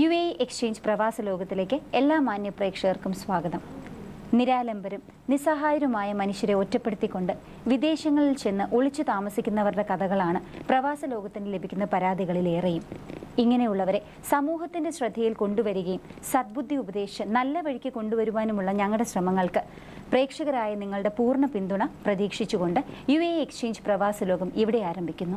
U A exchange പ്രവാസ ലോകത്തിലേക്ക് എല്ലാ മാന്യ പ്രേക്ഷകർക്കും സ്വാഗതം നിരാലംബരും നിസ്സഹായരുമായ മനുഷ്യരെ ഒറ്റപ്പെടുത്തിക്കൊണ്ട് വിദേശങ്ങളിൽ ചെന്ന് ഒളിച്ചു താമസിക്കുന്നവരുടെ കഥകളാണ് പ്രവാസ ലോകത്തിന് ലഭിക്കുന്ന പരാതികളിലേറെയും ഇങ്ങനെയുള്ളവരെ സമൂഹത്തിന്റെ ശ്രദ്ധയിൽ കൊണ്ടുവരികയും സദ്ബുദ്ധി ഉപദേശിച്ച് നല്ല വഴിക്ക് കൊണ്ടുവരുവാനുമുള്ള ഞങ്ങളുടെ ശ്രമങ്ങൾക്ക് പ്രേക്ഷകരായ നിങ്ങളുടെ പൂർണ്ണ പിന്തുണ പ്രതീക്ഷിച്ചുകൊണ്ട് യു എ എക്സ്ചേഞ്ച് പ്രവാസ ലോകം ഇവിടെ ആരംഭിക്കുന്നു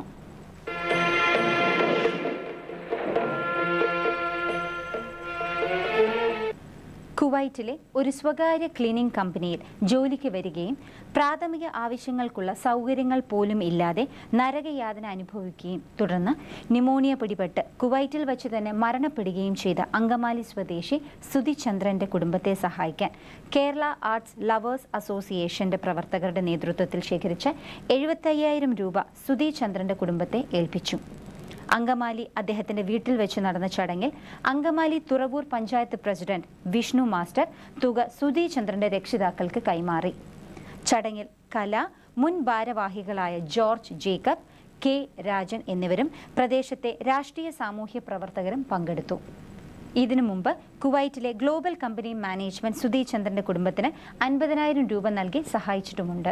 കുവൈറ്റിലെ ഒരു സ്വകാര്യ ക്ലീനിംഗ് കമ്പനിയിൽ ജോലിക്ക് വരികയും പ്രാഥമിക ആവശ്യങ്ങൾക്കുള്ള സൗകര്യങ്ങൾ പോലും ഇല്ലാതെ നരകയാതന അനുഭവിക്കുകയും തുടർന്ന് ന്യൂമോണിയ പിടിപെട്ട് കുവൈറ്റിൽ വച്ച് തന്നെ മരണപ്പെടുകയും ചെയ്ത അങ്കമാലി സ്വദേശി സുധി ചന്ദ്രന്റെ കുടുംബത്തെ സഹായിക്കാൻ കേരള ആർട്സ് ലവേഴ്സ് അസോസിയേഷന്റെ പ്രവർത്തകരുടെ നേതൃത്വത്തിൽ ശേഖരിച്ച എഴുപത്തയ്യായിരം രൂപ സുധി ചന്ദ്രന്റെ കുടുംബത്തെ ഏൽപ്പിച്ചു അങ്കമാലി അദ്ദേഹത്തിന്റെ വീട്ടിൽ വെച്ച് നടന്ന ചടങ്ങിൽ അങ്കമാലി തുറവൂർ പഞ്ചായത്ത് പ്രസിഡന്റ് വിഷ്ണു മാസ്റ്റർ തുക സുധി ചന്ദ്രന്റെ രക്ഷിതാക്കൾക്ക് കൈമാറി ചടങ്ങിൽ കല മുൻ ഭാരവാഹികളായ ജോർജ് ജേക്കബ് കെ രാജൻ എന്നിവരും പ്രദേശത്തെ രാഷ്ട്രീയ സാമൂഹ്യ പ്രവർത്തകരും പങ്കെടുത്തു ഇതിനു മുമ്പ് കുവൈറ്റിലെ ഗ്ലോബൽ കമ്പനി മാനേജ്മെന്റ് സുധി ചന്ദ്രന്റെ കുടുംബത്തിന് അൻപതിനായിരം രൂപ നൽകി സഹായിച്ചിട്ടുമുണ്ട്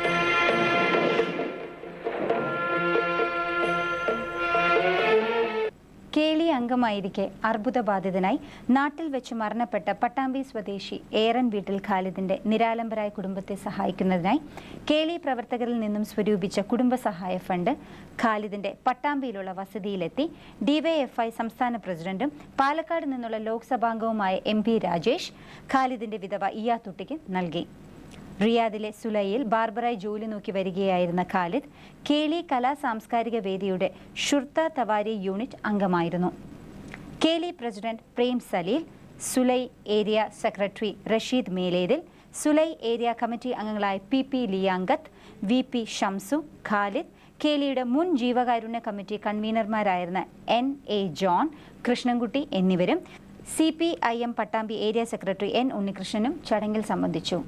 കേളി അംഗമായിരിക്കെ അർബുദബാധിതനായി നാട്ടിൽ വെച്ച് മരണപ്പെട്ട പട്ടാമ്പി സ്വദേശി ഏറൻ വീട്ടിൽ ഖാലിദിന്റെ നിരാലംബരായ കുടുംബത്തെ സഹായിക്കുന്നതിനായി കേളി പ്രവർത്തകരിൽ നിന്നും സ്വരൂപിച്ച കുടുംബസഹായ ഫണ്ട് ഖാലിദിന്റെ പട്ടാമ്പിയിലുള്ള വസതിയിലെത്തി ഡിവൈഎഫ്ഐ സംസ്ഥാന പ്രസിഡന്റും പാലക്കാട് നിന്നുള്ള ലോക്സഭാംഗവുമായ എം പി രാജേഷ് ഖാലിദിന്റെ വിധവ ഇയാത്തുട്ടിക്ക് നൽകി റിയാദിലെ സുലൈയിൽ ബാർബറായി ജോലി നോക്കി വരികയായിരുന്ന ഖാലിദ് കേളി കലാ സാംസ്കാരിക വേദിയുടെ ഷുർത്ത തവാരി യൂണിറ്റ് അംഗമായിരുന്നു Keli president Prem Salil Sulai area secretary Rasheed Melethil Sulai area committee അംഗങ്ങളായ P P Liyakath V P Shamsu Khalid കേലിയുടെ മുൻ ജീവകാരുണ്യ കമ്മിറ്റി കൺവീനർമാരായിരുന്ന എൻ എ ജോൺ കൃഷ്ണൻകുട്ടി എന്നിവരും C P I M Pattambi area secretary N ഉണ്ണികൃഷ്ണനും ചടങ്ങിൽ സംബന്ധിച്ചു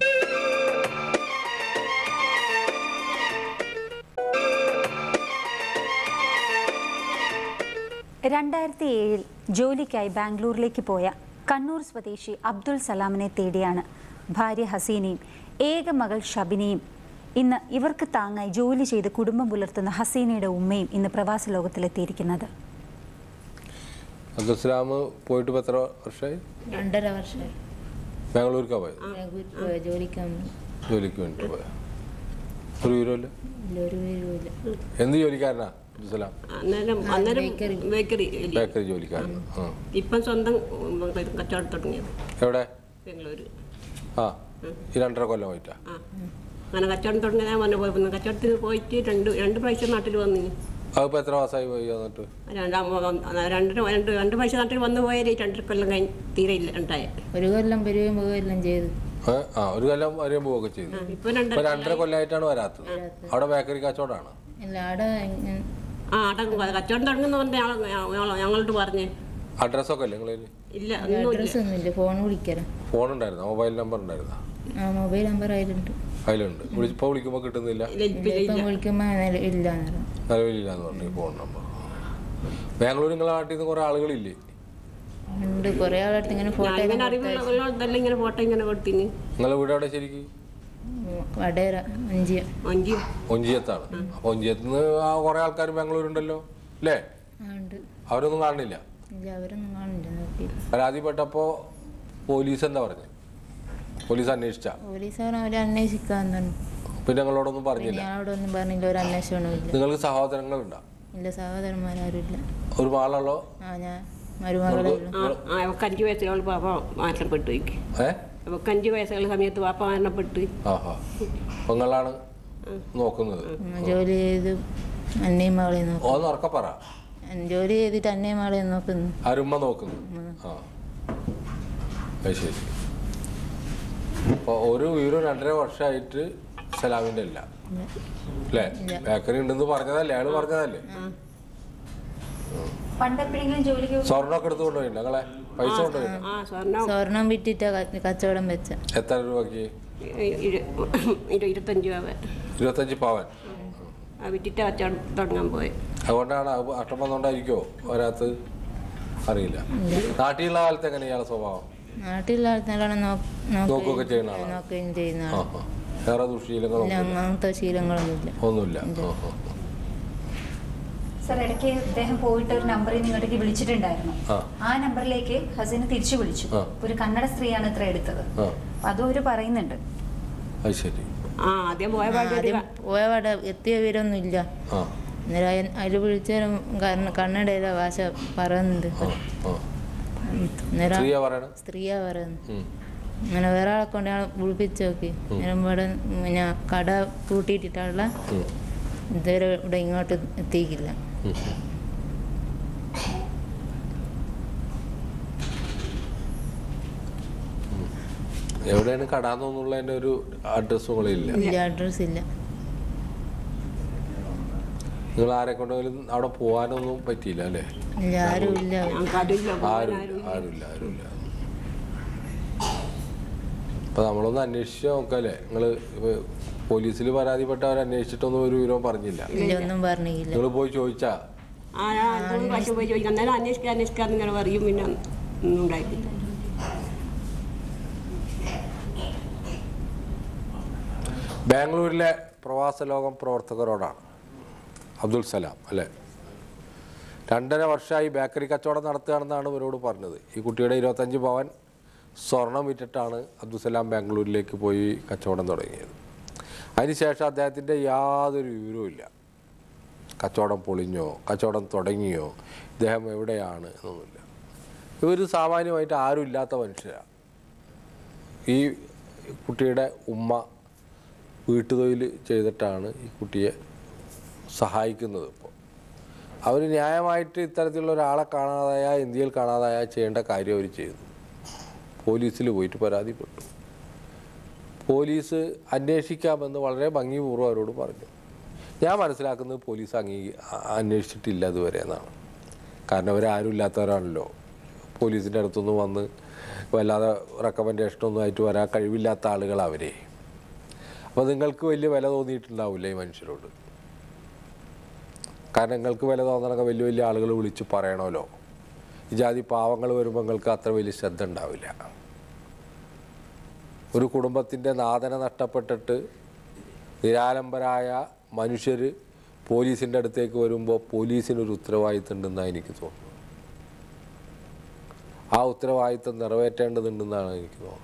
രണ്ടായിരത്തി ഏഴിൽ ജോലിക്കായി ബാംഗ്ലൂരിലേക്ക് പോയ കണ്ണൂർ സ്വദേശി അബ്ദുൾ സലാമിനെ തേടിയാണ് ഭാര്യ ഹസീനയും ഏക മകൾ ഷബിനയും ഇന്ന് ഇവർക്ക് താങ്ങായി ജോലി ചെയ്ത് കുടുംബം പുലർത്തുന്ന ഹസീനയുടെ ഉമ്മയും ഇന്ന് പ്രവാസ ലോകത്തിലെത്തിയിരിക്കുന്നത് അബ്ദുസ്ലാം പോയിട്ട് ഇപ്പോൾ എത്ര വർഷമായി രണ്ടര വർഷമായി ബാംഗ്ലൂർക്കാണ് പോയത് ബാംഗ്ലൂർ പോയ ജോലിക്ക് വന്നു ജോലിക്ക് വേണ്ടിട്ട് പോയത് ഒരു വിവരമില്ല ഇല്ല ഒരു പേരുമില്ല എന്ത് ജോലിക്കാരനാ അബ്ദുസ്ലാം അന്നേരം അന്നേരം ബേക്കറി ബേക്കറി ജോലിക്കാരൻ ആ ഇപ്പം സ്വന്തം ഉം, കച്ചവടം തുടങ്ങിയത് എവിടെ ബാംഗ്ലൂർ ആ ഈ രണ്ടര കൊല്ലം പോയിട്ടാ ആ അങ്ങനെ കച്ചവടം തുടങ്ങിയാൽ വന്നു പോയി പിന്നെ കച്ചവടത്തിന് പോയിട്ട് രണ്ട് രണ്ട് പ്രാവശ്യം നാട്ടിൽ വന്നിന് അതിപ്പോൾ എത്ര മാസമായി പോയി വന്നിട്ട് രണ്ടാം രണ്ട് രണ്ട് രണ്ട് പ്രാവശ്യം നാട്ടിൽ വന്നു പോയാൽ രണ്ടര കൊല്ലം കഴിഞ്ഞ് തീരെ ഇല്ല ഉണ്ടായ ഒരു കൊല്ലം വരികയും പോവുകയെല്ലാം ചെയ്തു ഏ? ആ ഒരു കൊല്ലം വരെയും പോവുകയൊക്കെ ചെയ്തു ഇപ്പം രണ്ട് ഇപ്പൊ രണ്ടര കൊല്ലമായിട്ടാണ് വരാത്തത് അവിടെ ബേക്കറി കച്ചവടമാണ് ഇല്ല അവിടെ ഇങ്ങ- ആ അടക്കം കച്ചവടം തുടങ്ങുന്ന പറഞ്ഞ ഞങ്ങളോട് പറഞ്ഞ് അഡ്രസ്സൊക്കെ അല്ലേ നിങ്ങളിൽ ഇല്ല ഒന്നും അഡ്രസ് ഒന്നുമില്ല ഫോൺ വിളിക്കല ഫോൺ ഉണ്ടായിരുന്നോ മൊബൈൽ നമ്പർ ഉണ്ടായിരുന്നോ ആ മൊബൈൽ നമ്പർ അതിലുണ്ട് അതിലുണ്ട് വിളിച്ചപ്പോൾ വിളിക്കുമ്പോൾ കിട്ടുന്നില്ല ഇല്ല ഇല്ല ഇപ്പം വിളിക്കുമ്പോൾ ഇല്ല എന്ന് പറഞ്ഞു നിലവിലില്ല എന്ന് പറഞ്ഞു ഈ ഫോൺ നമ്പർ ബാംഗ്ലൂർ നിങ്ങളെ നാട്ടിൽ നിന്ന് കുറേ ആളുകളില്ലേ ഉണ്ട് കുറേ ആളടുത്ത് ഇങ്ങനെ ഫോട്ടോ ഞാനിങ്ങനെ അറിവുള്ള ഇതെല്ലാം ഇങ്ങനെ ഫോട്ടോ ഇങ്ങനെ കൊടുത്തിന് നിങ്ങളെ വീട് എവിടെ ശരിക്കും വടേര അഞ്ചിയ അഞ്ച് ഒഞ്ചിയത്താണ് അപ്പൊ ഒഞ്ചിയത്ത് നിന്ന് ആ കുറെ ആൾക്കാർ ബാംഗ്ലൂർ ഉണ്ടല്ലോ അല്ലേ ആ ഉണ്ട് അവരൊന്നും കാണുന്നില്ല ഇല്ല അവരൊന്നും കാണില്ല നോക്കി പരാതിപ്പെട്ടപ്പോ പോലീസ് എന്താ പറഞ്ഞു പോലീസ് അന്വേഷിച്ച പോലീസുകാർ അവരെ അന്വേഷിക്കാൻ പറഞ്ഞു പിന്നെ ഞങ്ങളോടൊന്നും പറഞ്ഞില്ല ഞാനവിടെ ഒന്നും പറഞ്ഞില്ല ഒരു അന്വേഷണവും ഇല്ല നിങ്ങൾക്ക് സഹോദരങ്ങളുണ്ടോ ഇല്ല സഹോദരന്മാരും ഇല്ല ഒരു മാളുള്ളോ ആ ഞാൻ മരുമകളെ ഉള്ളു ആ ആ അവൾക്ക് അഞ്ച് വയസ്സുകൾ പാപ്പ മരണപ്പെട്ടു എനിക്ക് ഏ അവൾക്ക് അഞ്ച് വയസ്സുള്ള സമയത്ത് പാപ്പ മരണപ്പെട്ട് ആഹാ അപ്പൊ നിങ്ങളാണ് നോക്കുന്നത് ഉം, ജോലി ചെയ്ത് അന്നയും മകളെ നോക്കും ഓന്ന് ഉറക്കെ പറ ജോലി ചെയ്തിട്ട് അന്നയും മകളെ നോക്കുന്നു ആരുമ്മ നോക്കുന്നു ആ അത് ശരി അപ്പൊ ഒരു വീടും രണ്ടര വർഷമായിട്ട് സലാമിന്റെ അല്ല അല്ലേ ബേക്കറി ഉണ്ടെന്ന് പറഞ്ഞതല്ലേ അയാള് പറഞ്ഞതല്ലേ പണ്ടെപ്പോഴെങ്കിലും ജോലിക്ക് സ്വർണ്ണമൊക്കെ എടുത്ത് കൊണ്ടുപോയില്ല നിങ്ങളെ പൈസ കൊണ്ടുപോയില്ല ആ സ്വർണ്ണം സ്വർണം വിറ്റിട്ടാ ക- കച്ചവടം വെച്ച എത്ര രൂപയ്ക്ക് ഇ- ഇരു- ഇരു- ഇരുപത്തഞ്ച് രൂപ ഇരുപത്തഞ്ച് പവൻ ആ വിറ്റിട്ട് കച്ചവടം തുടങ്ങാൻ പോയി അതുകൊണ്ടാണ് അത് അട്ടം വന്നോണ്ടായിരിക്കോ വരാത്തത് അറിയില്ല നാട്ടിലുള്ള കാലത്ത് എങ്ങനെയാ ഇയാളെ സ്വഭാവം നാട്ടിലുള്ള ആൾ നല്ലോണം നോക്കുകയൊക്കെ ചെയ്യുന്ന ആളാണ്. നോക്കുകയും ചെയ്യുന്ന ആ ആളാണ് ആ വേറെ ദുശീലങ്ങളൊന്നും ഇല്ല, അങ്ങനത്തെ ശീലങ്ങളൊന്നുമില്ല ഒന്നുമില്ല ആ, ആ, സർ ഇടയ്ക്ക് അദ്ദേഹം പോയിട്ട് ഒരു നമ്പറിൽ നിങ്ങളിടയ്ക്ക് വിളിച്ചിട്ടുണ്ടായിരുന്നു ആ. ആ നമ്പറിലേക്ക് ഹസീന തിരിച്ചു വിളിച്ചു ആ. ഒരു കന്നഡ സ്ത്രീയാണ് ഇത്ര എടുത്തത് ആ അതും അവര് പറയുന്നുണ്ട് അത് ശരി ആ ആദ്യം പോയ പാടി ഒരു ആദ്യം പോയപാടെ എത്തിയ വിവരമൊന്നും ഇല്ല ആ അന്നേരം അതിൽ വിളിച്ചാലും കാരണം കന്നഡയിലെ ഭാഷ പറയുന്നുണ്ട് ആ ആ അന്നേരം സ്ത്രീയാ പറയണ സ്ത്രീയാ പറയുന്നത് ഉം. അങ്ങനെ വേറെ ആളെ കൊണ്ട് ഞാൻ വിളിപ്പിച്ച് നോക്കി അന്നേരം ഇവിടെ പിന്നെ കട പൂട്ടിയിട്ടിട്ടുള്ള ഉം. ഇതുവരെ ഇവിടെ ഇങ്ങോട്ട് എത്തിയിട്ടില്ല ഉം. എവിടെയാണ് കടാന്നൊന്നുള്ളതിന്റെ ഒരു അഡ്രസ്സുകളില്ല ഇല്ല അഡ്രസ് ഇല്ല നിങ്ങൾ ആരെ കൊണ്ടെങ്കിലും അവിടെ പോകാനൊന്നും പറ്റിയില്ല അല്ലേ ഇല്ല ആരും ഇല്ല ഞാൻ കടിയില്ല ആരുമില്ല ആരുമില്ല ആരുമില്ല അപ്പൊ നമ്മളൊന്ന് അന്വേഷിച്ച് നോക്കല്ലേ നിങ്ങള് പോലീസിൽ പരാതിപ്പെട്ട അവർ അന്വേഷിച്ചിട്ടൊന്നും ഒരു വിവരവും പറഞ്ഞില്ല ഇല്ല ഒന്നും പറഞ്ഞില്ല നിങ്ങൾ പോയി ചോദിച്ചാ ആ ഞാൻ മൂന്ന് പ്രാവശ്യം പോയി ചോദിക്കാം എന്നാലും അന്വേഷിക്കാൻ അന്വേഷിക്കാന്ന് ഇങ്ങനെ പറയും പിന്നെ ഒന്നും ഉണ്ടായിട്ടില്ല ബാംഗ്ലൂരിലെ പ്രവാസ ലോകം പ്രവർത്തകരോടാണ് അബ്ദുൽ സലാം അല്ലേ രണ്ടര വർഷമായി ബേക്കറി കച്ചവടം നടത്തുകയാണെന്നാണ് ഇവരോട് പറഞ്ഞത് ഈ കുട്ടിയുടെ ഇരുപത്തഞ്ച് പവൻ സ്വർണം വിറ്റിട്ടാണ് അബ്ദുൽ സലാം ബാംഗ്ലൂരിലേക്ക് പോയി കച്ചവടം തുടങ്ങിയത് അതിനുശേഷം അദ്ദേഹത്തിൻ്റെ യാതൊരു വിവരവും ഇല്ല കച്ചവടം പൊളിഞ്ഞോ കച്ചവടം തുടങ്ങിയോ ഇദ്ദേഹം എവിടെയാണ് എന്നൊന്നുമില്ല ഇവർ സാമാന്യമായിട്ട് ആരും ഇല്ലാത്ത മനുഷ്യരാണ് ഈ കുട്ടിയുടെ ഉമ്മ വീട്ടുതൊഴിൽ ചെയ്തിട്ടാണ് ഈ കുട്ടിയെ സഹായിക്കുന്നത് ഇപ്പോൾ അവർ ന്യായമായിട്ട് ഇത്തരത്തിലുള്ള ഒരാളെ കാണാതായ ഇന്ത്യയിൽ കാണാതായ ചെയ്യേണ്ട കാര്യം അവർ ചെയ്തു പോലീസിൽ പോയിട്ട് പരാതിപ്പെട്ടു പോലീസ് അന്വേഷിക്കാമെന്ന് വളരെ ഭംഗിപൂർവ്വം അവരോട് പറഞ്ഞു ഞാൻ മനസ്സിലാക്കുന്നത് പോലീസ് അംഗീ അ- അന്വേഷിച്ചിട്ടില്ല ഇതുവരെ എന്നാണ് കാരണം അവരാരും ഇല്ലാത്തവരാണല്ലോ പോലീസിൻ്റെ അടുത്തൊന്നും വന്ന് വല്ലാതെ റെക്കമെൻഡേഷനൊന്നും ആയിട്ട് വരാൻ കഴിവില്ലാത്ത ആളുകൾ അവരെ അപ്പോൾ നിങ്ങൾക്ക് വലിയ വില തോന്നിയിട്ടുണ്ടാവില്ല ഈ മനുഷ്യരോട് കാരണം നിങ്ങൾക്ക് വില തോന്നണൊക്കെ വലിയ വലിയ ആളുകൾ വിളിച്ച് പറയണമല്ലോ ഈ ജാതി പാവങ്ങൾ വരുമ്പോൾ നിങ്ങൾക്ക് അത്ര വലിയ ശ്രദ്ധ ഉണ്ടാവില്ല ഒരു കുടുംബത്തിൻ്റെ നാഥനെ നഷ്ടപ്പെട്ടിട്ട് നിരാലംബരായ മനുഷ്യർ പോലീസിൻ്റെ അടുത്തേക്ക് വരുമ്പോൾ പോലീസിനൊരു ഉത്തരവാദിത്തം ഉണ്ടെന്നാണ് എനിക്ക് തോന്നുന്നത് ആ ഉത്തരവാദിത്തം നിറവേറ്റേണ്ടതുണ്ടെന്നാണ് എനിക്ക് തോന്നുന്നത്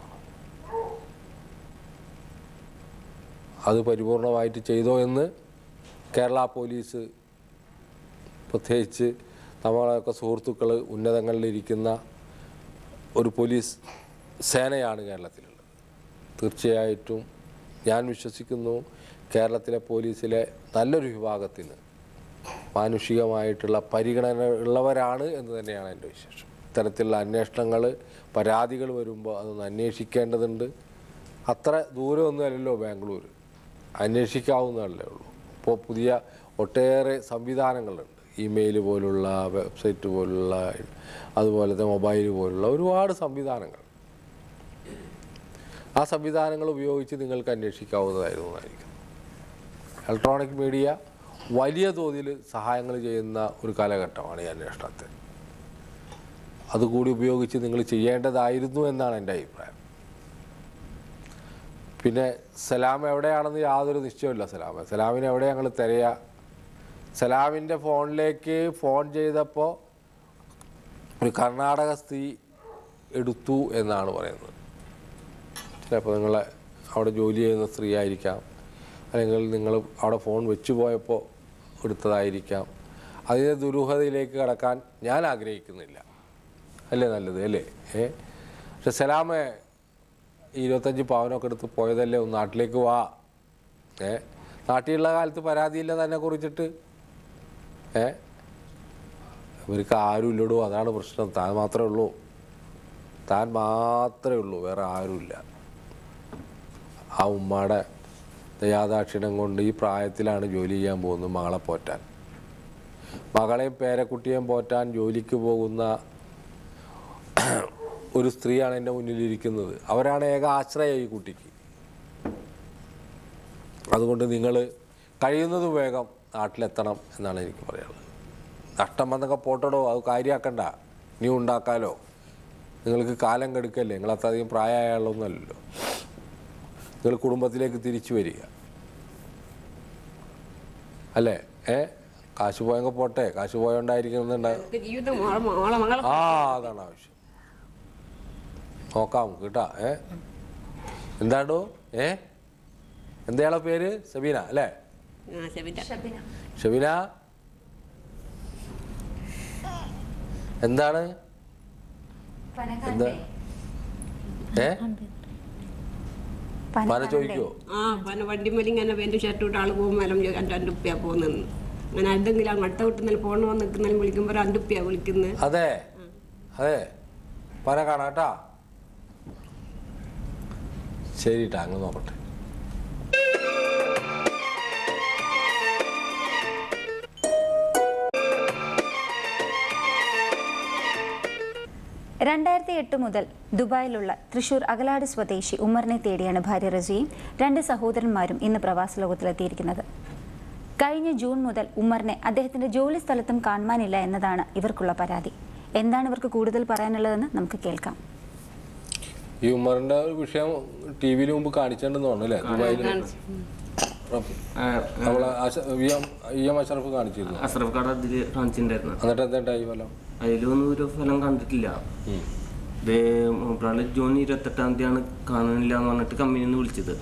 അത് പരിപൂർണമായിട്ട് ചെയ്തോ എന്ന് കേരള പോലീസ് പ്രത്യേകിച്ച് നമ്മളൊക്കെ സുഹൃത്തുക്കൾ ഉന്നതങ്ങളിലിരിക്കുന്ന ഒരു പോലീസ് സേനയാണ് കേരളത്തിലുള്ളത് തീർച്ചയായിട്ടും ഞാൻ വിശ്വസിക്കുന്നു കേരളത്തിലെ പോലീസിലെ നല്ലൊരു വിഭാഗത്തിന് മാനുഷികമായിട്ടുള്ള പരിഗണന ഉള്ളവരാണ് എന്ന് തന്നെയാണ് എൻ്റെ വിശേഷം ഇത്തരത്തിലുള്ള അന്വേഷണങ്ങൾ പരാതികൾ വരുമ്പോൾ അതൊന്ന് അന്വേഷിക്കേണ്ടതുണ്ട് അത്ര ദൂരമൊന്നും അല്ലല്ലോ ബാംഗ്ലൂർ അന്വേഷിക്കാവുന്നതല്ലേ ഉള്ളൂ ഇപ്പോൾ പുതിയ ഒട്ടേറെ സംവിധാനങ്ങളുണ്ട് ഇമെയിൽ പോലുള്ള വെബ്സൈറ്റ് പോലുള്ള അതുപോലത്തെ മൊബൈൽ പോലുള്ള ഒരുപാട് സംവിധാനങ്ങൾ ആ സംവിധാനങ്ങൾ ഉപയോഗിച്ച് നിങ്ങൾക്ക് അന്വേഷിക്കാവുന്നതായിരുന്നു എന്നായിരിക്കും ഇലക്ട്രോണിക് മീഡിയ വലിയ തോതിൽ സഹായങ്ങൾ ചെയ്യുന്ന ഒരു കാലഘട്ടമാണ് ഈ അന്വേഷണത്തെ അതുകൂടി ഉപയോഗിച്ച് നിങ്ങൾ ചെയ്യേണ്ടതായിരുന്നു എന്നാണ് എൻ്റെ അഭിപ്രായം പിന്നെ സലാം എവിടെയാണെന്ന് യാതൊരു നിശ്ചയമില്ല സലാം സലാമിനെ എവിടെ ഞങ്ങൾ തിരയുക സലാമിൻ്റെ ഫോണിലേക്ക് ഫോൺ ചെയ്തപ്പോൾ ഒരു കർണാടക സ്ത്രീ എടുത്തു എന്നാണ് പറയുന്നത് ചിലപ്പോൾ നിങ്ങൾ അവിടെ ജോലി ചെയ്യുന്ന സ്ത്രീ ആയിരിക്കാം അല്ലെങ്കിൽ നിങ്ങൾ അവിടെ ഫോൺ വെച്ച് പോയപ്പോൾ എടുത്തതായിരിക്കാം അതിൻ്റെ ദുരൂഹതയിലേക്ക് കടക്കാൻ ഞാൻ ആഗ്രഹിക്കുന്നില്ല അല്ലേ നല്ലത് അല്ലേ ഏ പക്ഷെ സലാമെ ഈ ഇരുപത്തഞ്ച് പവനൊക്കെ എടുത്ത് പോയതല്ലേ ഒന്ന് നാട്ടിലേക്ക് വാ ഏ നാട്ടിലുള്ള കാലത്ത് പരാതിയില്ല തന്നെ കുറിച്ചിട്ട് ഏ ഇവർക്ക് ആരും ഇല്ലടൂ അതാണ് പ്രശ്നം താൻ മാത്രമേ ഉള്ളൂ താൻ മാത്രമേ ഉള്ളൂ വേറെ ആരുമില്ല ആ ഉമ്മയുടെ ദയാദാക്ഷിണ്യം കൊണ്ട് ഈ പ്രായത്തിലാണ് ജോലി ചെയ്യാൻ പോകുന്നത് മകളെ പോറ്റാൻ മകളെയും പേരക്കുട്ടിയെയും പോറ്റാൻ ജോലിക്ക് പോകുന്ന ഒരു സ്ത്രീയാണ് എൻ്റെ മുന്നിലിരിക്കുന്നത് അവരാണ് ഏക ആശ്രയം ഈ കുട്ടിക്ക് അതുകൊണ്ട് നിങ്ങൾ കഴിയുന്നത് വേഗം നാട്ടിലെത്തണം എന്നാണ് എനിക്ക് പറയാനുള്ളത് നഷ്ടം വന്നൊക്കെ പോട്ടടോ അത് കാര്യമാക്കണ്ട ഇനി ഉണ്ടാക്കാലോ നിങ്ങൾക്ക് കാലം കെടുക്കല്ലേ നിങ്ങൾ അത്രയധികം പ്രായമായ ആളൊന്നുമല്ലല്ലോ നിങ്ങൾ കുടുംബത്തിലേക്ക് തിരിച്ചു വരിക അല്ലേ ഏ കാശ് പോയെങ്കിൽ പോട്ടെ കാശ് പോയോണ്ടായിരിക്കുന്നുണ്ട എനിക്ക് ജീവിതം മോളെ മോളെ മകളെ ആ അതാണ് ആവശ്യം നോക്കാം കേട്ടാ ഏ എന്താടോ ഏ എന്തയാളെ പേര് സബീന അല്ലേ ആ ശബിത ഷബീന എന്താണ് എന്താ ഏ പന ചോദിക്കോ ആ പന വണ്ടിമേൽ ഇങ്ങനെ പേന്റ് ഷർട്ട് ഇട്ട് ആൾ പോകുമ്പോൾ രണ്ട് രണ്ട് ഉപ്പിയാ പോകുന്നത് അങ്ങനെ എന്തെങ്കിലും അങ്ങോട്ട് വിട്ടുന്നാലും ഫോൺ വന്ന് നിൽക്കുന്നാലും വിളിക്കുമ്പോൾ രണ്ട് ഉപ്പിയാ വിളിക്കുന്നത് അതെ അതെ പന കാണാം കേട്ടാ ശരി ട്ടാ അങ്ങ് നോക്കട്ടെ രണ്ടായിരത്തി എട്ട് മുതൽ ദുബായിലുള്ള തൃശൂർ അകലാട് സ്വദേശി ഉമ്മറിനെ തേടിയാണ് ഭാര്യ റസിയും രണ്ട് സഹോദരന്മാരും ഇന്ന് പ്രവാസ ലോകത്തിലെത്തിയിരിക്കുന്നത് കഴിഞ്ഞ ജൂൺ മുതൽ ഉമ്മറിനെ അദ്ദേഹത്തിന്റെ ജോലി സ്ഥലത്തും കാണുവാനില്ല എന്നതാണ് ഇവർക്കുള്ള പരാതി എന്താണ് ഇവർക്ക് കൂടുതൽ പറയാനുള്ളതെന്ന് നമുക്ക് കേൾക്കാം ഈ ഉമ്മറിന്റെ ഒരു വിഷയം ടി വിയിൽ മുമ്പ് കാണിച്ചിട്ടുണ്ടെന്ന് തോന്നുന്നു അല്ലേ ദുബായിൽ നമ്മളെ അശ- V M E M Ashraf കാണിച്ചിരുന്നു അസ്രഫ് കാർഡ് അതിൽ കാണിച്ചിട്ടുണ്ടായിരുന്നു എന്നിട്ട് എന്തായി ഫലം അതിലൊന്നും ഒരു ഫലം കണ്ടിട്ടില്ല ഇത് മൂപ്പറാള് ജൂൺ ഇരുപത്തെട്ടാം തീയതിയാണ് കാണുന്നില്ല എന്ന് പറഞ്ഞിട്ട് കമ്പനിയിൽ നിന്ന് വിളിച്ചത്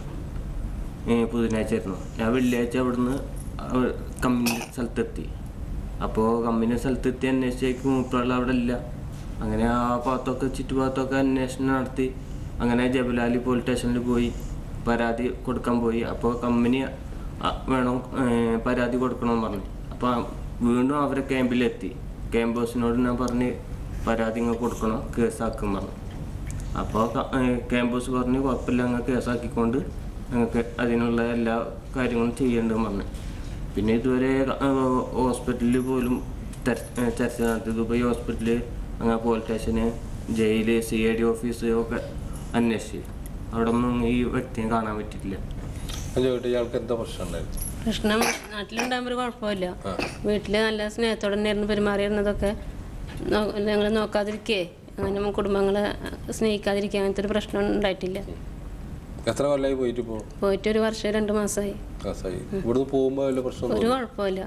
ഏ, ബുധനാഴ്ച ആയിരുന്നു ഞാൻ വെള്ളിയാഴ്ച അവിടുന്ന് അവ- കമ്പനി സ്ഥലത്തെത്തി അപ്പോൾ കമ്പനി സ്ഥലത്തെത്തി അന്വേഷിച്ചേക്ക് മൂപ്പറാൾ അവിടെ ഇല്ല അങ്ങനെ ആ ഭാഗത്തൊക്കെ ചുറ്റുഭാഗത്തൊക്കെ അന്വേഷണം നടത്തി അങ്ങനെ ജബലാലി പോലീസ് സ്റ്റേഷനിൽ പോയി പരാതി കൊടുക്കാൻ പോയി അപ്പോൾ കമ്പനി ആ, വേണം ഏ, പരാതി കൊടുക്കണമെന്ന് പറഞ്ഞു അപ്പോൾ വീണ്ടും അവരെ ക്യാമ്പിലെത്തി ക്യാമ്പ് ബോസിനോട് ഞാൻ പറഞ്ഞ് പരാതി ഇങ്ങ് കൊടുക്കണം കേസാക്കും പറഞ്ഞു അപ്പോൾ ക്യാമ്പസ് പറഞ്ഞ് കുഴപ്പമില്ല അങ്ങ് കേസാക്കിക്കൊണ്ട് ഞങ്ങൾക്ക് അതിനുള്ള എല്ലാ കാര്യങ്ങളും ചെയ്യേണ്ടതെന്ന് പറഞ്ഞു പിന്നെ ഇതുവരെ ഹോസ്പിറ്റലിൽ പോലും തെര- ഏ, ചർച്ച നടത്തി ദുബായ് ഹോസ്പിറ്റല് അങ്ങനെ police station jail C I D office ഒക്കെ അന്വേഷിച്ചു അവിടെ ഒന്നും ഈ വ്യക്തിയെ കാണാൻ പറ്റിയിട്ടില്ല ഞാൻ ചോദിക്കട്ടെ ഇയാൾക്ക് എന്താ പ്രശ്നം ഉണ്ടായിരുന്നു പ്രശ്നം നാട്ടിലുണ്ടാകുമ്പോൾ ഒരു കുഴപ്പമില്ല വീട്ടിൽ നല്ല സ്നേഹത്തോടെ തന്നെയായിരുന്നു പെരുമാറിയിരുന്നതൊക്കെ ഞങ്ങൾ നോക്കാതിരിക്കേ അങ്ങനെ കുടുംബങ്ങളെ സ്നേഹിക്കാതിരിക്കുക അങ്ങനത്തെ ഒരു പ്രശ്നം ഉണ്ടായിട്ടില്ല എത്ര കൊല്ലമായി പോയിട്ട് ഇപ്പോൾ പോയിട്ട് ഒരു വർഷം രണ്ട് മാസമായി ക്ലാസ്സായി ഇവിടുന്ന് പോകുമ്പോൾ വല്ല പ്രശ്നം ഒരു കുഴപ്പമില്ല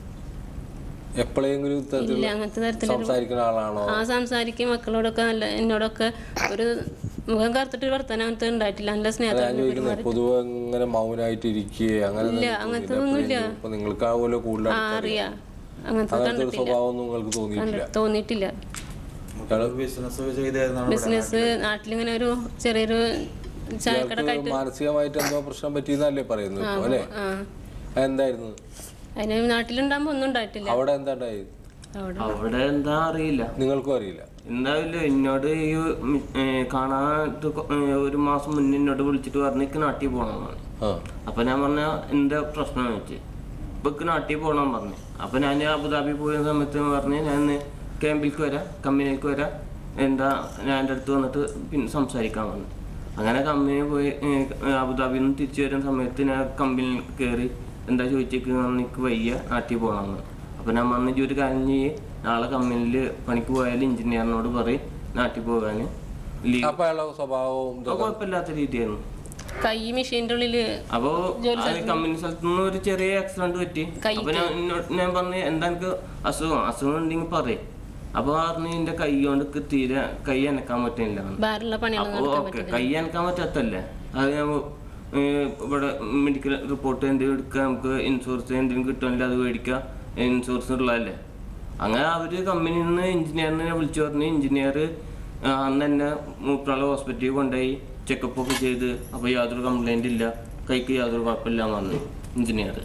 എപ്പോഴെങ്കിലും ഇല്ല ഇത്തരത്തിൽ അങ്ങനത്തെ തരത്തിലൊരു സംസാരിക്കുന്ന ആളാണോ ആ സംസാരിക്കും മക്കളോടൊക്കെ നല്ല എന്നോടൊക്കെ ഒരു മുഖം കറുത്തിട്ട് വർത്താനം അങ്ങനത്തെ ഉണ്ടായിട്ടില്ല നല്ല ഞാൻ സ്നേഹത്തോടെ ചോദിക്കുന്നത് പൊതുവെ ഇങ്ങനെ മൗനായിട്ട് ഇരിക്കുകയെ അങ്ങനെ ഇല്ല, അങ്ങനത്തെ ഒന്നുമില്ല. ഇപ്പൊ നിങ്ങൾക്കാവുമല്ലോ കൂടുതൽ ആ അറിയാം അങ്ങനത്തെ അങ്ങനത്തെ ഒരു കണ്ടിട്ടില്ല സ്വഭാവം ഒന്നും നിങ്ങൾക്ക് തോന്നിയിട്ടില്ല കണ്ടി- തോന്നിയിട്ടില്ല ഇയാള് ബിസിനസ് ചെയ്തായിരുന്നു ബിസിനസ് നാട്ടിലിങ്ങനെ ഒരു ചെറിയൊരു ചായക്കട ഇയാൾക്ക് മാനസികമായിട്ട് എന്തോ പ്രശ്നം പറ്റിയെന്നല്ലേ പറയുന്നത് ഇപ്പൊ അല്ലേ ആ എന്തായിരുന്നു അതിന് നാട്ടിലുണ്ടാകുമ്പോ ഒന്നും ഉണ്ടായിട്ടില്ല അവിടെ എന്താ ഉണ്ടായത് അവിടെ അവിടെ എന്താ അറിയില്ല നിങ്ങൾക്കും അറിയില്ല എന്തായാലും എന്നോട് ഈ ഉം, ഏ, കാണാൻ ഒരു മാസം മുന്നേ എന്നോട് വിളിച്ചിട്ട് പറഞ്ഞു എനിക്ക് നാട്ടിൽ പോകണമെന്നാണ് ആ അപ്പൊ ഞാൻ പറഞ്ഞ എന്താ പ്രശ്നം വെച്ച് ഇപ്പൊക്ക് നാട്ടിൽ പോകണം പറഞ്ഞു അപ്പൊ ഞാൻ അബുദാബി പോയ സമയത്ത് പറഞ്ഞ് ഞാൻ ക്യാമ്പിലേക്ക് വരാം കമ്പനിയിലേക്ക് വരാം എന്താ ഞാൻ എൻ്റെ അടുത്ത് വന്നിട്ട് പിന്നെ സംസാരിക്കാൻ പറഞ്ഞു അങ്ങനെ കമ്പനി പോയി ഏ, അബുദാബിയിൽ നിന്ന് തിരിച്ചു വരുന്ന സമയത്ത് ഞാൻ കമ്പനിയിൽ കയറി എന്താ ചോദിച്ചേക്ക് എനിക്ക് വയ്യ നാട്ടിൽ പോകണമെന്ന് അപ്പൊ ഞാൻ പറഞ്ഞു "ഇജ്ജ് ഒരു കാര്യം ചെയ്യ് നാളെ കമ്പനിയിൽ പണിക്ക് പോയാൽ എഞ്ചിനീയറിനോട് പറയും നാട്ടിൽ പോകാൻ ലീവ് അപ്പൊ അയാളുടെ സ്വഭാവവും അത് ഇതൊക്കെ കുഴപ്പമില്ലാത്ത രീതിയായിരുന്നു കൈ മെഷീൻ്റെ ഉള്ളില് അപ്പോ അത് കമ്പനി സ്ഥലത്ത് നിന്ന് ഒരു ചെറിയ ആക്സിഡന്റ് പറ്റി അപ്പൊ ഞാൻ എന്നോട് ഞാൻ പറഞ്ഞു എന്താ എനിക്ക് അസുഖം അസുഖം ഉണ്ടെങ്കിൽ പറയും അപ്പൊ പറഞ്ഞു എന്റെ കൈ കൊണ്ട് എനിക്ക് തീരെ കൈ അനക്കാൻ പറ്റുന്നില്ല ഭാരമുള്ള പണികളൊന്നും അപ്പൊ നടത്താൻ ഓക്കെ പറ്റില്ല കൈ അനക്കാൻ പറ്റാത്തല്ലേ അത് ഞാൻ ഏ, ഇവിടെ മെഡിക്കൽ റിപ്പോർട്ട് എന്തെങ്കിലും എടുക്കുക നമുക്ക് ഇൻഷുറൻസ് എന്തെങ്കിലും കിട്ടുമെങ്കിൽ അത് മേടിക്കുക ഇൻഷുറൻസ് ഉള്ളതല്ലേ അങ്ങനെ അവര് കമ്പനിയിൽ നിന്ന് എഞ്ചിനീയറിനെ വിളിച്ചു പറഞ്ഞു എഞ്ചിനീയർ അന്ന് തന്നെ മൂപ്പറാളെ ഹോസ്പിറ്റലിൽ കൊണ്ടുപോയി ചെക്കപ്പ് ഒക്കെ ചെയ്ത് അപ്പോൾ യാതൊരു കംപ്ലൈന്റ് ഇല്ല കൈക്ക് യാതൊരു കുഴപ്പമില്ല എന്ന് പറഞ്ഞു എഞ്ചിനീയർ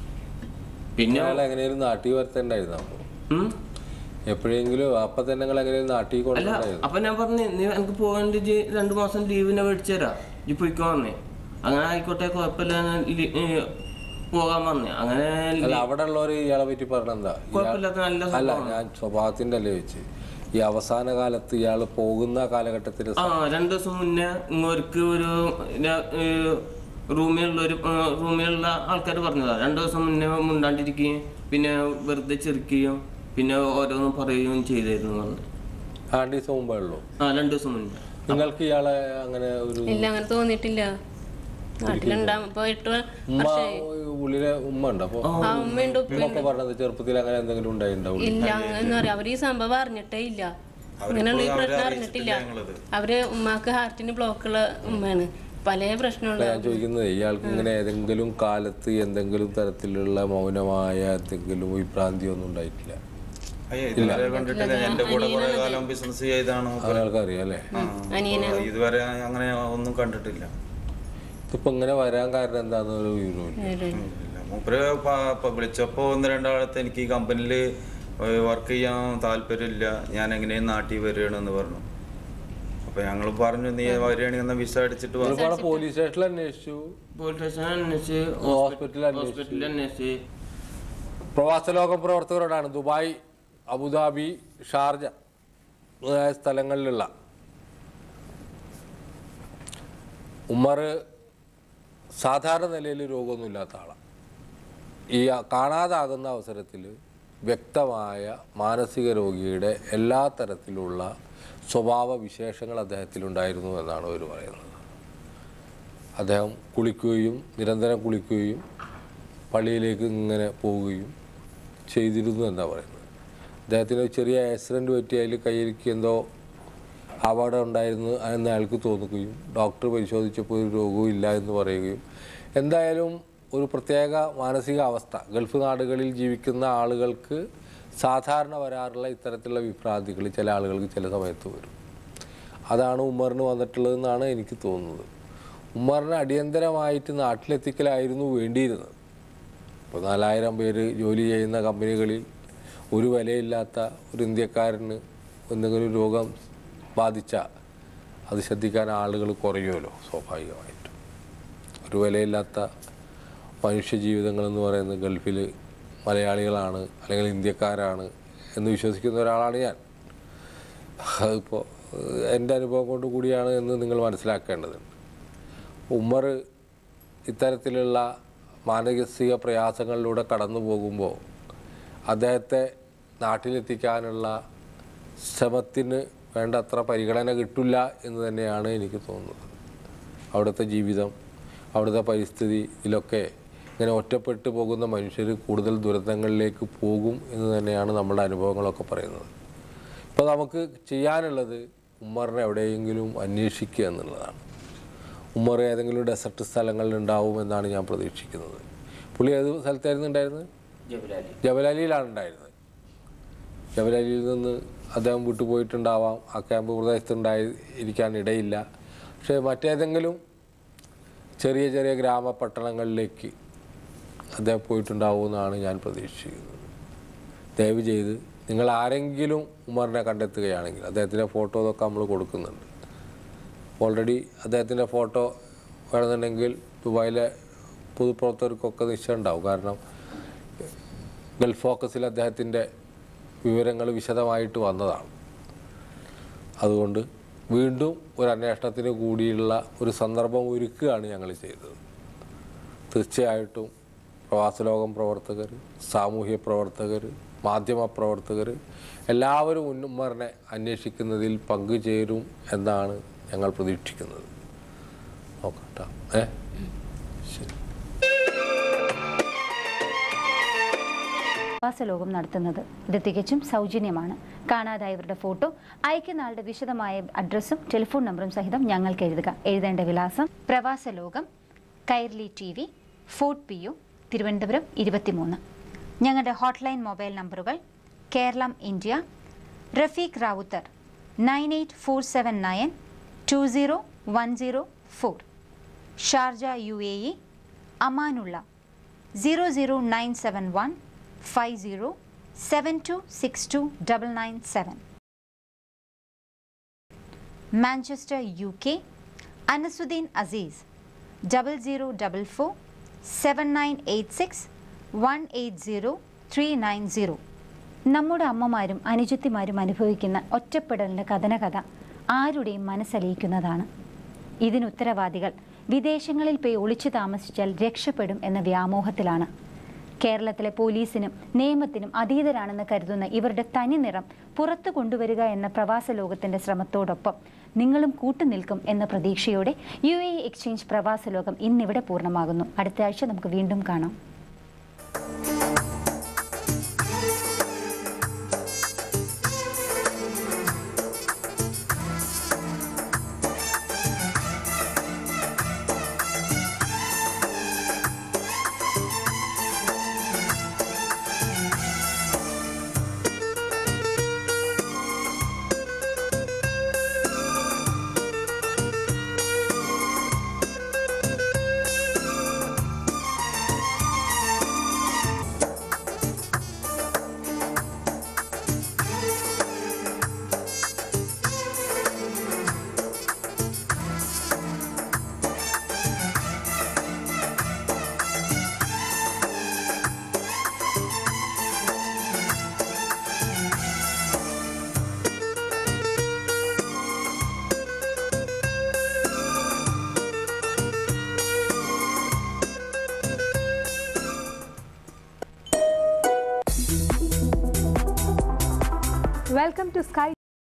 പിന്നെ അയാൾ എങ്ങനെയും നാട്ടിൽ വരുത്തണ്ടായിരുന്നു അപ്പൊ ഉം? എപ്പോഴെങ്കിലും അപ്പൊ തന്നെ നിങ്ങൾ എങ്ങനെയും നാട്ടിൽ അല്ല കൊണ്ടുണ്ടായിരുന്നു അപ്പൊ ഞാൻ പറഞ്ഞു നീ എനിക്ക് പോകേണ്ട ഇജ്ജ് രണ്ടു മാസം ലീവിനെ മേടിച്ചു തരാം ഇജ്ജ് പോയിക്കോ പറഞ്ഞേ അങ്ങനെ ആയിക്കോട്ടെ കുഴപ്പമില്ല ഞാൻ ലി- ഏ, പോകാൻ പറഞ്ഞു അങ്ങനെ ലി- അല്ല അവിടെ ഉള്ളവർ ഇയാളെ പറ്റി പറഞ്ഞ എന്താ ഇയാൾ- കുഴപ്പമില്ലാത്ത നല്ല അല്ല സ്വഭാവമാണ്. ഞാൻ സ്വഭാവത്തിന്റെ അല്ലേ വെച്ച് ഈ അവസാന കാലത്ത് ഇയാൾ പോകുന്ന കാലഘട്ടത്തിൽ ആ രണ്ടു ദിവസം മുന്നേ ഇങ്ങോർക്ക് ഒരു ര- ഏ, റൂമിലുള്ള ഒരു ഏ, റൂമിലുള്ള ആൾക്കാർ പറഞ്ഞതാ രണ്ടു ദിവസം മുന്നേ മുണ്ടാണ്ടിരിക്കുകയും പിന്നെ വെറുതെ ചെറുക്കുകയും പിന്നെ ഓരോന്നും പറയുകയും ചെയ്തായിരുന്നു പറഞ്ഞു ആ രണ്ട് ദിവസം മുമ്പേ ഉള്ളൂ ആ രണ്ട് ദിവസം മുന്നേ നിങ്ങൾക്ക് ഇയാളെ അങ്ങനെ ഒരു ഇല്ല അങ്ങനെ തോന്നിയിട്ടില്ല നാട്ടിലുണ്ടാവും ഇപ്പൊ എട്ട് ഉമ്മ ഉള്ളിലെ ഉമ്മ ഉണ്ട് അപ്പൊ ആ ഉമ്മയുണ്ട് ഉപ്പ ഉമ്മ ഒക്കെ പറഞ്ഞത് ചെറുപ്പത്തിൽ അങ്ങനെ എന്തെങ്കിലും ഉണ്ടായിട്ടുണ്ടാവും ഇല്ല എന്ന് പറയാം അവര് ഈ സംഭവം അറിഞ്ഞിട്ടേ ഇല്ല ഇങ്ങനെയുള്ള ഈ പ്രശ്നം അറിഞ്ഞിട്ടില്ല അവര് ഉമ്മാക്ക് ഹാർട്ടിന് ബ്ലോക്കുള്ള ഉമ്മയാണ് പല പ്രശ്നമുള്ള ഞാൻ ചോദിക്കുന്നത് ഇയാൾക്ക് ഇങ്ങനെ ഏതെങ്കിലും കാലത്ത് എന്തെങ്കിലും തരത്തിലുള്ള മൗനമായ എന്തെങ്കിലും വിഭ്രാന്തി ഒന്നും ഉണ്ടായിട്ടില്ല അയ്യോ ഇതുവരെ കണ്ടിട്ടില്ല എന്റെ കൂടെ കുറെ കാലം ബിസിനസ് ചെയ്താണ് അയാൾക്ക് അറിയാം അല്ലേ അനിയനെ ഇതുവരെ അങ്ങനെ ഒന്നും കണ്ടിട്ടില്ല ഇതിപ്പോ ഇങ്ങനെ വരാൻ കാരണം എന്താന്ന് ഒരു വിവരമില്ല ഇല്ല. മൂപ്പര് പ- പ- വിളിച്ചപ്പോ ഒന്ന് രണ്ടാളത്ത് എനിക്ക് ഈ കമ്പനിയിൽ വർക്ക് ചെയ്യാൻ താല്പര്യമില്ല ഞാൻ എങ്ങനെയും നാട്ടിൽ വരികയാണെന്ന് പറഞ്ഞു അപ്പൊ ഞങ്ങൾ പറഞ്ഞു നീ വരികയാണെങ്കിൽ എന്നാ വിസ അടിച്ചിട്ട് വാ ഒരുപാട് പോലീസ് സ്റ്റേഷനിൽ അന്വേഷിച്ചു പോലീസ് സ്റ്റേഷൻ അന്വേഷിച്ച് ഹോസ്പിറ്റലിൽ അന്വേഷിച്ചു ഹോസ്പിറ്റലിൽ അന്വേഷിച്ച് പ്രവാസ ലോക പ്രവർത്തകരോടാണ് ദുബായ് അബുദാബി ഷാർജ മുതലായ സ്ഥലങ്ങളിലുള്ള ഉമ്മർ സാധാരണ നിലയിൽ രോഗമൊന്നുമില്ലാത്ത ആളാണ് ഈ കാണാതാകുന്ന അവസരത്തിൽ വ്യക്തമായ മാനസിക രോഗിയുടെ എല്ലാ തരത്തിലുള്ള സ്വഭാവ വിശേഷങ്ങൾ അദ്ദേഹത്തിലുണ്ടായിരുന്നു എന്നാണ് അവർ പറയുന്നത് അദ്ദേഹം കുളിക്കുകയും നിരന്തരം കുളിക്കുകയും പള്ളിയിലേക്ക് ഇങ്ങനെ പോവുകയും ചെയ്തിരുന്നു എന്നാണ് പറയുന്നത് അദ്ദേഹത്തിന് ഒരു ചെറിയ ആക്സിഡൻറ്റ് പറ്റി അതിൽ കയ്യിലേക്ക് എന്തോ അപകടം ഉണ്ടായിരുന്നു എന്ന് അയാൾക്ക് തോന്നുകയും ഡോക്ടർ പരിശോധിച്ചപ്പോൾ ഒരു രോഗവും ഇല്ല എന്ന് പറയുകയും എന്തായാലും ഒരു പ്രത്യേക മാനസിക അവസ്ഥ ഗൾഫ് നാടുകളിൽ ജീവിക്കുന്ന ആളുകൾക്ക് സാധാരണ വരാറുള്ള ഇത്തരത്തിലുള്ള വിഭ്രാന്തികൾ ചില ആളുകൾക്ക് ചില സമയത്ത് വരും അതാണ് ഉമ്മറിന് വന്നിട്ടുള്ളതെന്നാണ് എനിക്ക് തോന്നുന്നത് ഉമ്മറിന് അടിയന്തരമായിട്ട് നാട്ടിലെത്തിക്കലായിരുന്നു വേണ്ടിയിരുന്നത് ഇപ്പോൾ നാലായിരം പേര് ജോലി ചെയ്യുന്ന കമ്പനികളിൽ ഒരു വിലയില്ലാത്ത ഒരു ഇന്ത്യക്കാരന് എന്തെങ്കിലും രോഗം ബാധിച്ചാൽ അത് ശ്രദ്ധിക്കാൻ ആളുകൾ കുറയുമല്ലോ സ്വാഭാവികമായിട്ടും ഒരു വിലയില്ലാത്ത മനുഷ്യ ജീവിതങ്ങളെന്ന് പറയുന്നത് ഗൾഫിൽ മലയാളികളാണ് അല്ലെങ്കിൽ ഇന്ത്യക്കാരാണ് എന്ന് വിശ്വസിക്കുന്ന ഒരാളാണ് ഞാൻ അതിപ്പോൾ എൻ്റെ അനുഭവം കൊണ്ട് കൂടിയാണ് എന്ന് നിങ്ങൾ മനസ്സിലാക്കേണ്ടതുണ്ട് ഉമ്മർ ഇത്തരത്തിലുള്ള മാനസിക പ്രയാസങ്ങളിലൂടെ കടന്നു പോകുമ്പോൾ അദ്ദേഹത്തെ നാട്ടിലെത്തിക്കാനുള്ള ശ്രമത്തിന് വേണ്ടത്ര പരിഗണന കിട്ടില്ല എന്ന് തന്നെയാണ് എനിക്ക് തോന്നുന്നത് അവിടുത്തെ ജീവിതം അവിടുത്തെ പരിസ്ഥിതി ഇതിലൊക്കെ ഇങ്ങനെ ഒറ്റപ്പെട്ടു പോകുന്ന മനുഷ്യർ കൂടുതൽ ദുരന്തങ്ങളിലേക്ക് പോകും എന്ന് തന്നെയാണ് നമ്മുടെ അനുഭവങ്ങളൊക്കെ പറയുന്നത് ഇപ്പോൾ നമുക്ക് ചെയ്യാനുള്ളത് ഉമ്മറിനെ എവിടെയെങ്കിലും അന്വേഷിക്കുക എന്നുള്ളതാണ് ഉമ്മർ ഏതെങ്കിലും ഡെസർട്ട് സ്ഥലങ്ങളിൽ ഉണ്ടാവുമെന്നാണ് ഞാൻ പ്രതീക്ഷിക്കുന്നത് പുള്ളി ഏത് സ്ഥലത്തായിരുന്നു ഉണ്ടായിരുന്നത് ജബലാലി ജബലാലിയിലാണ് ഉണ്ടായിരുന്നത് ജബലാലിയിൽ നിന്ന് അദ്ദേഹം വിട്ടുപോയിട്ടുണ്ടാവാം ആ ക്യാമ്പ് പ്രദേശത്തുണ്ടായി ഇരിക്കാൻ ഇടയില്ല പക്ഷേ മറ്റേതെങ്കിലും ചെറിയ ചെറിയ ഗ്രാമപട്ടണങ്ങളിലേക്ക് അദ്ദേഹം പോയിട്ടുണ്ടാവുമെന്നാണ് ഞാൻ പ്രതീക്ഷിക്കുന്നത് ദയവ് ചെയ്ത് നിങ്ങൾ ആരെങ്കിലും ഉമറിനെ കണ്ടെത്തുകയാണെങ്കിൽ അദ്ദേഹത്തിൻ്റെ ഫോട്ടോ ഇതൊക്കെ നമ്മൾ കൊടുക്കുന്നുണ്ട് ഓൾറെഡി അദ്ദേഹത്തിൻ്റെ ഫോട്ടോ വേണമെന്നുണ്ടെങ്കിൽ ദുബായിലെ പൊതുപ്രവർത്തകർക്കൊക്കെ നിശ്ചയം ഉണ്ടാവും കാരണം ഗൾഫ് ഫോക്കസിൽ അദ്ദേഹത്തിൻ്റെ വിവരങ്ങൾ വിശദമായിട്ട് വന്നതാണ് അതുകൊണ്ട് വീണ്ടും ഒരു അന്വേഷണത്തിന് കൂടിയുള്ള ഒരു സന്ദർഭം ഒരുക്കുകയാണ് ഞങ്ങൾ ചെയ്തത് തീർച്ചയായിട്ടും പ്രവാസലോകം പ്രവർത്തകർ സാമൂഹ്യ പ്രവർത്തകർ മാധ്യമ പ്രവർത്തകർ എല്ലാവരും ഉന്നുമ്മറിനെ അന്വേഷിക്കുന്നതിൽ പങ്കുചേരും എന്നാണ് ഞങ്ങൾ പ്രതീക്ഷിക്കുന്നത് നോക്കട്ടോ ഏ ശരി പ്രവാസലോകം നടത്തുന്നത് ഇത് തികച്ചും സൗജന്യമാണ് കാണാതായവരുടെ ഫോട്ടോ അയക്കുന്ന ആളുടെ വിശദമായ അഡ്രസ്സും ടെലിഫോൺ നമ്പറും സഹിതം ഞങ്ങൾക്ക് എഴുതുക എഴുതേണ്ട വിലാസം പ്രവാസലോകം Kairali T V fort P U Thiruvananthapuram ഇരുപത്തിമൂന്ന് ഞങ്ങളുടെ ഹോട്ട്ലൈൻ മൊബൈൽ നമ്പറുകൾ Keralam India Rafeeq Ravuthar nine eight four seven nine two zero one zero four Sharjah U A E Amanullah zero zero nine seven one five zero seven two six two double nine seven Manchester U K Anasuddin Azeez double zero double four seven nine eight six one eight zero three nine zero നമ്മുടെ അമ്മമാരും അനുജത്തിമാരും അനുഭവിക്കുന്ന ഒറ്റപ്പെടലിൻ്റെ കഥനകഥ ആരുടെയും മനസ്സലിയിക്കുന്നതാണ് ഇതിന് ഉത്തരവാദികൾ വിദേശങ്ങളിൽ പോയി ഒളിച്ചു താമസിച്ചാൽ രക്ഷപ്പെടും എന്ന വ്യാമോഹത്തിലാണ് കേരളത്തിലെ പോലീസിനും നിയമത്തിനും അതീതരാണെന്ന് കരുതുന്ന ഇവരുടെ തനി നിറം പുറത്തു കൊണ്ടുവരിക എന്ന പ്രവാസ ലോകത്തിന്റെ ശ്രമത്തോടൊപ്പം നിങ്ങളും കൂട്ടുനിൽക്കും എന്ന പ്രതീക്ഷയോടെ യു എ എക്സ്ചേഞ്ച് പ്രവാസ ലോകം ഇന്നിവിടെ പൂർണ്ണമാകുന്നു അടുത്ത ആഴ്ച നമുക്ക് വീണ്ടും കാണാം Welcome to Sky